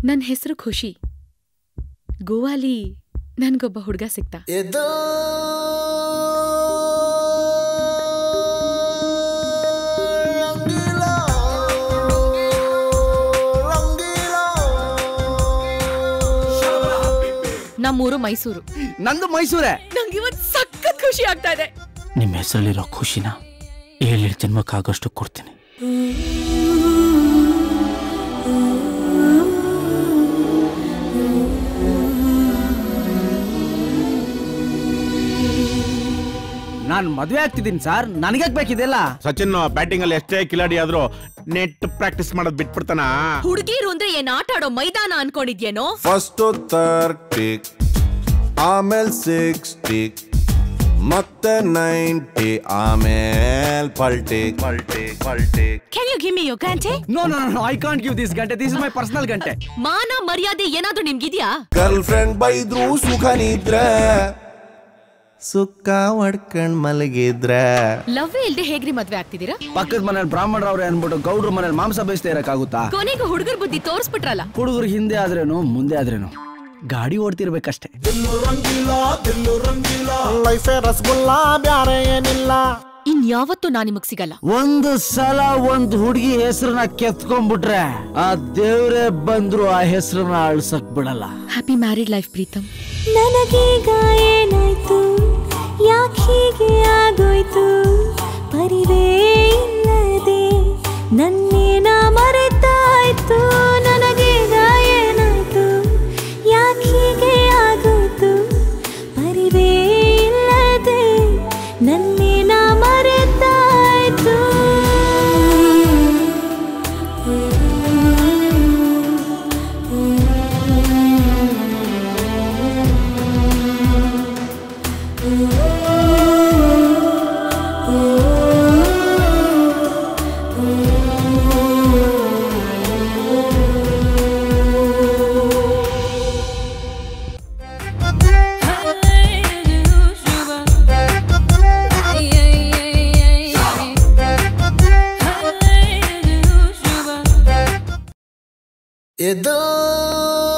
ನನ್ನ ಹೆಸರು ಖುಷಿ ಗೋವಾಲಿ ನನ್ಗೊಬ್ಬ ಹುಡುಗ ಸಿಕ್ತ ಎದೋ ರಂಗೀಲಾ, ರಂಗೀಲಾ. ನಮ್ಮೂರು ಮೈಸೂರು ನಂದು ಮೈಸೂರೇ ನಂಗೆ ಇವತ್ ಸಖತ್ ಖುಷಿ ಆಗ್ತಾ ಇದೆ ನಿಮ್ಮ ಹೆಸರಲ್ಲಿರೋ ಖುಷಿನ ಏಳೇಳು ಜನ್ಮಕ್ಕಾಗಷ್ಟು ಕೊಡ್ತೀನಿ ನಾನ್ ಮದ್ವೆ ಆಗ್ತಿದ್ದೀನಿ ಸರ್ ನನಗ್ಯಾಕ್ ಬೇಕಿದೆಲ್ಲ ಸಚಿನ್ ಬ್ಯಾಟಿಂಗ್ ಅಲ್ಲಿ ಎಷ್ಟೇ ಕಿಲಾಡಿ ಆದ್ರೂ ನೆಟ್ ಪ್ರಾಕ್ಟೀಸ್ ಮಾಡೋದ್ ಬಿಟ್ಬಿಡ್ತಾನ ಹುಡುಗಿರು ಅಂದ್ರೆ ಏನ್ ಆಟ ಆಡೋ ಮೈದಾನ ಅನ್ಕೊಂಡಿದ್ಯೇನೋ ಫಸ್ಟ್ ತರ್ಟಿಕ್ ಆಮೇಲೆ ಸಿಕ್ಸ್ಟಿಕ್ ಮತ್ತೆ ನೈಂಟಿ ಆಮೇಲೆ ಪಲ್ಟಿಕ್ ಪಲ್ಟಿಕ್ ಪಲ್ಟಿಕ್ can you give me your ಗಂಟೆ no no no I can't give this ಗಂಟೆ ದಿಸ್ ಇಸ್ ಮೈ ಪರ್ಸನಲ್ ಗಂಟೆ ಮಾನ ಮರ್ಯಾದೆ ಏನಾದ್ರೂ ನಿಮ್ಗಿದ್ಯಾ ಗರ್ಲ್ ಫ್ರೆಂಡ್ ಬೈದ್ರು ಸುಖ ನಿದ್ರೆ ಸುಕ್ಕ ಹೊಡ್ಕಂಡ್ ಮಲಗಿದ್ರೆ ಲವ್ವೇ ಇಲ್ದೆ ಹೇಗ್ರಿ ಮದ್ವೆ ಆಗ್ತಿದ್ದೀರಾ ಪಕ್ಕದ ಮನೇಲಿ ಬ್ರಾಹ್ಮಣರವ್ರೆ ಅನ್ಬಿಟ್ಟು ಗೌಡ್ರ ಮನೇಲಿ ಮಾಂಸ ಬೇಯಿಸ್ತಾ ಇರಕ್ಕಾಗುತ್ತಾ ಕೊನೆಗೂ ಹುಡುಗರ್ ಬುದ್ಧಿ ತೋರಿಸ್ಬಿಟ್ರಲ್ಲ ಹುಡುಗರು ಹಿಂದೆ ಆದ್ರೇನು ಮುಂದೆ ಆದ್ರೇನು ಗಾಡಿ ಓಡ್ತಿರ್ಬೇಕಷ್ಟೇ ಲೈಫೇ ರಸಗುಲ್ಲ ಬ್ಯಾರೆ ಏನಿಲ್ಲ ಇನ್ ಯಾವತ್ತೂ ನಾ ನಿಮಗ್ ಸಿಗಲ್ಲ ಒಂದು ಸಲ ಒಂದ್ ಹುಡುಗಿ ಹೆಸರನ್ನ ಕೆತ್ಕೊಂಡ್ಬಿಟ್ರೆ ಆ ದೇವ್ರೇ ಬಂದ್ರು ಆ ಹೆಸರನ್ನ ಅಳ್ಸಕ್ ಬಿಡಲ್ಲ ಹ್ಯಾಪಿ ಮ್ಯಾರಿಡ್ ಲೈಫ್ ಪ್ರೀತಮ್ ನನಗೀಗ ಏನಾಯ್ತು ಯಾಕೀಗೆ ಆಗೋಯ್ತು ಪರಿವೇ ಇಲ್ಲದೆ ನನ್ನೇನ ಮರೆತಾಯ್ತು ನನಗೀಗ ಏನಾಯ್ತು ಯಾಕೀಗೆ ಆಗೋಯ್ತು ಪರಿವೇ ಇಲ್ಲದೆ ನನ್ನೇನ ಮರೆತಾಯ್ತು ಎದೋ